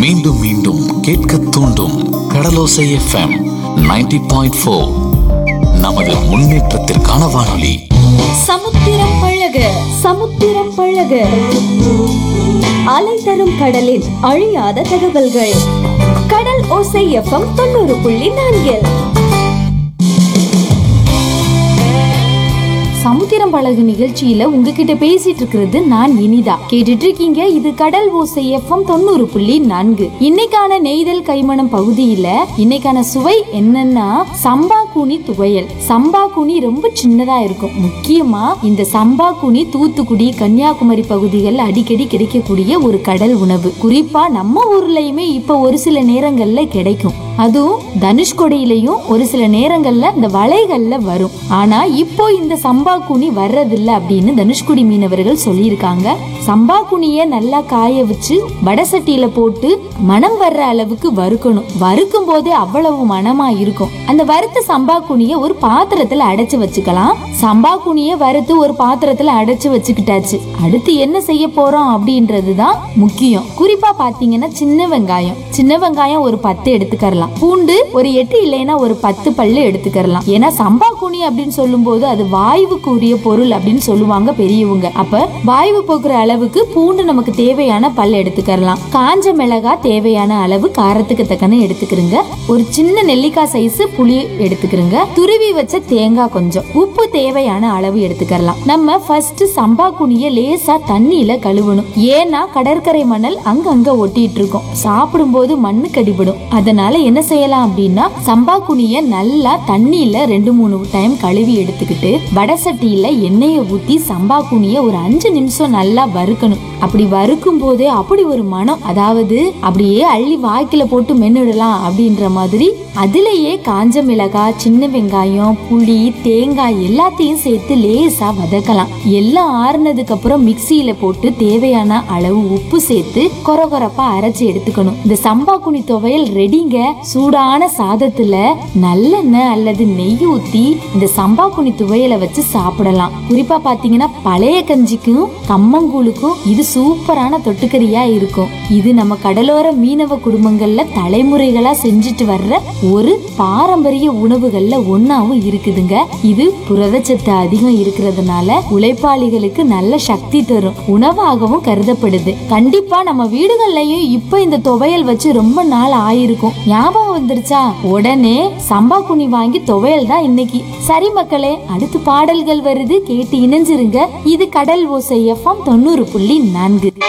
மீண்டும் மீண்டும் கேட்க தூண்டும் கடலோசை எஃப்எம் 90.4 பாயிண்ட் ஃபோர் நமது முன்னேற்றத்திற்கான வானொலி சமுத்திரம் பழக சமுத்திரம் பழக அலை தரும் கடலின் அழியாத தகவல்கள் கடல் ஓசை எஃப்எம் தொண்ணூறு புள்ளி நான்கில் சமுத்திரம் பழகு நிகழ்ச்சியில உங்ககிட்ட பேசிட்டு இருக்கிறது நான் இனிதா கேட்டுட்டு இருக்கீங்க இது கடல் ஓசை எஃப்எம் தொண்ணூறு புள்ளி நான்கு இன்னைக்கான நெய்தல் கைமணம் பகுதியில இன்னைக்கான சுவை என்னன்னா சம்பா கூனி துவையல் சம்பா கூனி ரொம்ப சின்னதா இருக்கும் முக்கியமா இந்த சம்பா கூனி தூத்துக்குடி கன்னியாகுமரி பகுதிகள் அடிக்கடி கிடைக்கக்கூடிய ஒரு கடல் உணவு குறிப்பா நம்ம ஊர்லயுமே இப்ப ஒரு சில நேரங்கள்ல கிடைக்கும் அதுவும் தனுஷ்கொடியிலையும் ஒரு சில நேரங்கள்ல இந்த வலைகள்ல வரும் ஆனா இப்போ இந்த சம்பா குனி வர்றதில்ல அப்படின்னு தனுஷ்குடி மீனவர்கள் சொல்லியிருக்காங்க சம்பா குனிய நல்லா காய வச்சு வடசட்டியில போட்டு மனம் வர்ற அளவுக்கு வறுக்கணும் வறுக்கும் போதே அவ்வளவு மனமா இருக்கும் அந்த வறுத்த சம்பா குனிய ஒரு பாத்திரத்துல அடைச்சு வச்சுக்கலாம் சம்பா குனிய வறுத்து ஒரு பாத்திரத்துல அடைச்சு வச்சுக்கிட்டாச்சு அடுத்து என்ன செய்ய போறோம் அப்படின்றதுதான் முக்கியம் குறிப்பா பாத்தீங்கன்னா சின்ன வெங்காயம் சின்ன வெங்காயம் ஒரு பத்து எடுத்துக்கறலாம் பூண்டு ஒரு எட்டு இல்லைன்னா ஒரு பத்து பல்லு எடுத்துக்கறலாம் ஏன்னா சம்பா குனி அப்படின்னு சொல்லும்போது அது வாயுவுக்கு உரிய பொருள் அப்படின்னு சொல்லுவாங்க பெரியவங்க அப்ப வாயு போக்குற அளவுக்கு பூண்டு நமக்கு தேவையான பல் எடுத்துக்கறலாம் காஞ்ச மிளகா தேவையான அளவு காரத்துக்கு தக்கன எடுத்துக்கிறங்க ஒரு சின்ன நெல்லிக்காய் சைஸ் புளி எடுத்துக்கிறங்க துருவி வச்ச தேங்காய் கொஞ்சம் உப்பு தேவையான அளவு எடுத்துக்கறலாம் நம்ம ஃபர்ஸ்ட் சம்பா குனிய லேசா தண்ணியில கழுவணும் ஏன்னா கடற்கரை மணல் அங்கங்க ஒட்டிட்டு இருக்கும் சாப்பிடும்போது மண்ணு கடிபடும் அதனால என்ன செய்யலாம் அப்படின்னா சம்பா குனிய நல்லா தண்ணியில ரெண்டு மூணு டைம் கழுவி எடுத்துக்கிட்டு வடசட்டியில எண்ணெயை ஊத்தி சம்பா குனிய ஒரு அஞ்சு நிமிஷம் நல்லா வறுக்கணும் அப்படி வறுக்கும் போதே அப்படி ஒரு மனம் அதாவது அப்படியே அள்ளி வாய்க்கில போட்டு மென்னுடலாம் அப்படின்ற மாதிரி அதுலயே காஞ்ச மிளகாய் சின்ன வெங்காயம் புளி தேங்காய் எல்லாத்தையும் சேர்த்து லேசா வதக்கலாம் எல்லாம் ஆறுனதுக்கு அப்புறம் மிக்சியில போட்டு தேவையான அளவு உப்பு சேர்த்து கொரகொரப்பா அரைச்சு எடுத்துக்கணும் இந்த சம்பா குனி துவையல் ரெடிங்க சூடான சாதத்துல நல்லெண்ணெய் அல்லது நெய் ஊத்தி இந்த சம்பா குனி துவையலை வச்சு சாப்பிடலாம் குறிப்பா பாத்தீங்கன்னா பழைய கஞ்சிக்கும் கம்மங்கூழுக்கும் இது சூப்பரான தொட்டுக்கறியா இருக்கும் இது நம்ம கடலோர மீனவ குடும்பங்கள்ல தலைமுறைகளா செஞ்சுட்டு வர்ற ஒரு பாரம்பரிய உணவுகள்ல ஒன்னாவும் இருக்குதுங்க இது புரதச்சத்து அதிகம் இருக்கிறதுனால உழைப்பாளிகளுக்கு நல்ல சக்தி தரும் உணவாகவும் கருதப்படுது கண்டிப்பா நம்ம வீடுகள்லயும் இப்ப இந்த துவையல் வச்சு ரொம்ப நாள் ஆயிருக்கும் ஞாபகம் வந்துருச்சா உடனே சம்பா குனி வாங்கி துவையல் தான் இன்னைக்கு சரி மக்களே அடுத்து பாடல்கள் வருது கேட்டு இணைஞ்சிருங்க இது கடல் ஓசை எஃப்எம் தொண்ணூறு புள்ளி நான்கு